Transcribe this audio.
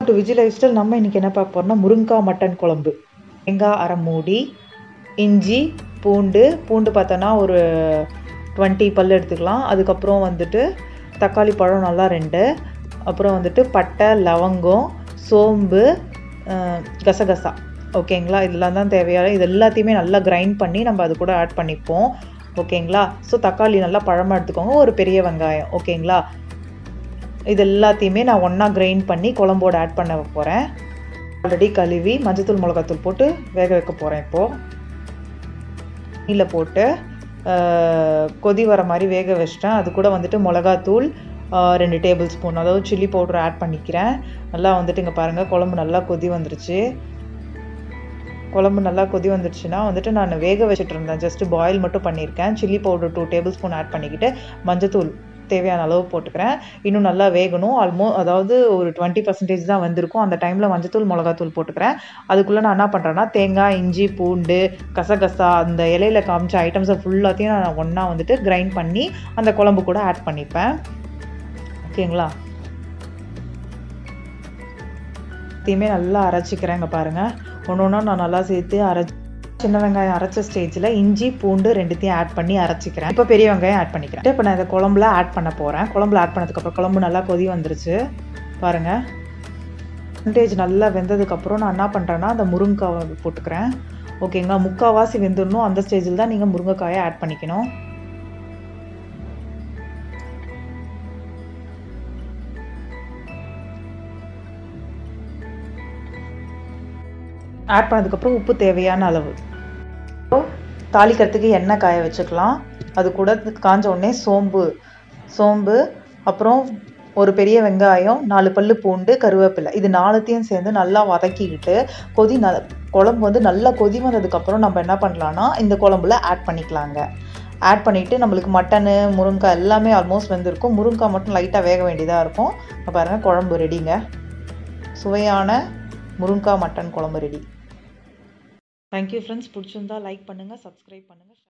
to Vijay life style நம்ம இன்றைக்கி என்ன பார்க்க போகிறோம்னா முருங்காய் மட்டன் குழம்பு தேங்காய் அரை மூடி இஞ்சி பூண்டு பூண்டு பார்த்தோன்னா ஒரு டுவெண்ட்டி பல் எடுத்துக்கலாம் அதுக்கப்புறம் வந்துட்டு தக்காளி பழம் நல்லா ரெண்டு அப்புறம் வந்துட்டு பட்டை லவங்கம் சோம்பு அஹ், கசகசா ஓகேங்களா இதெல்லாம் தான் தேவையான இது எல்லாத்தையுமே நல்லா கிரைண்ட் பண்ணி நம்ம அது கூட ஆட் பண்ணிப்போம் ஓகேங்களா ஸோ தக்காளி நல்லா பழமாக எடுத்துக்கோங்க ஒரு பெரிய வெங்காயம் ஓகேங்களா இது எல்லாத்தையுமே நான் ஒன்றா கிரைண்ட் பண்ணி குழம்போட ஆட் பண்ண போகிறேன் ஆல்ரெடி கழுவி மஞ்சத்தூள் மிளகாத்தூள் போட்டு வேக வைக்க போகிறேன் இப்போது நீல போட்டு ஆஹ், கொதி வர மாதிரி வேக வச்சிட்டேன் அது கூட வந்துட்டு மிளகாத்தூள் ஆஹ், ரெண்டு டேபிள் ஸ்பூன் அதாவது சில்லி பவுடர் ஆட் பண்ணிக்கிறேன் நல்லா வந்துட்டு இங்கே பாருங்கள் குழம்பு நல்லா கொதி வந்துருச்சு குழம்பு நல்லா கொதி வந்துருச்சுன்னா வந்துட்டு நான் வேக வச்சுட்டு இருந்தேன் ஜஸ்ட் பாயில் மட்டும் பண்ணியிருக்கேன் chilli powder two tablespoon add பண்ணிக்கிட்டு மஞ்சத்தூள் தேவையான அளவு போட்டுக்கிறேன் இன்னும் நல்லா வேகணும் ஆல்மோ அதாவது ஒரு டுவெண்ட்டி பர்சன்டேஜ் தான் வந்திருக்கும் அந்த டைமில் மஞ்சத்தூள் மிளகாத்தூள் போட்டுக்கிறேன் அதுக்குள்ளே நான் என்ன பண்ணுறேன்னா தேங்காய் இஞ்சி பூண்டு கசகசா அந்த இலையில காமிச்ச ஐட்டம்ஸை ஃபுல்லாத்தையும் நான் ஒன்றா வந்துட்டு கிரைண்ட் பண்ணி அந்த குழம்பு கூட ஆட் பண்ணிப்பேன் ஓகேங்களா எல்லாத்தையுமே நல்லா அரைச்சிக்கிறேன் இங்கே பாருங்கள் ஒன்று ஒன்றா நான் நல்லா சேர்த்து அரைச்சி சின்ன வெங்காயம் அரைச்ச ஸ்டேஜில் இஞ்சி பூண்டு ரெண்டுத்தையும் ஆட் பண்ணி அரைச்சிக்கிறேன் இப்போ பெரிய வெங்காயம் ஆட் பண்ணிக்கிறேன் இப்போ நான் இதை குழம்புல ஆட் பண்ண போகிறேன் குழம்புல ஆட் பண்ணதுக்கப்புறம் குழம்பு நல்லா கொதி வந்துருச்சு பாருங்கள் பர்சன்டேஜ் நல்லா வெந்ததுக்கப்புறம் நான் என்ன பண்ணுறேன்னா அந்த முருங்கைக்காவை போட்டுக்கிறேன் ஓகேங்களா முக்கால்வாசி வெந்துடணும் அந்த ஸ்டேஜில் தான் நீங்கள் முருங்கைக்காயை ஆட் பண்ணிக்கணும் ஆட் பண்ணதுக்கப்புறம் உப்பு தேவையான அளவு இப்போ தாளிக்கிறதுக்கு எண்ணெய் காய வச்சுக்கலாம் அது கூட காஞ்ச உடனே சோம்பு சோம்பு அப்புறம் ஒரு பெரிய வெங்காயம் நாலு பல்லு பூண்டு கருவேப்பிலை இது நாலுத்தையும் சேர்ந்து நல்லா வதக்கிக்கிட்டு கொதி ந குழம்பு வந்து நல்லா கொதி வந்ததுக்கப்புறம் நம்ம என்ன பண்ணலான்னா இந்த குழம்புல ஆட் பண்ணிக்கலாங்க ஆட் பண்ணிவிட்டு நம்மளுக்கு மட்டனு முருங்காய் எல்லாமே ஆல்மோஸ்ட் வெந்திருக்கும் முருங்காய் மட்டும் லைட்டாக வேக வேண்டியதாக இருக்கும் இப்போ பாருங்கள் குழம்பு ரெடிங்க சுவையான முருங்காய் மட்டன் குழம்பு ரெடி தேங்க்யூ ஃப்ரெண்ட்ஸ் பிடிச்சிருந்தா லைக் பண்ணுங்கள் சப்ஸ்கிரைப் பண்ணுங்கள்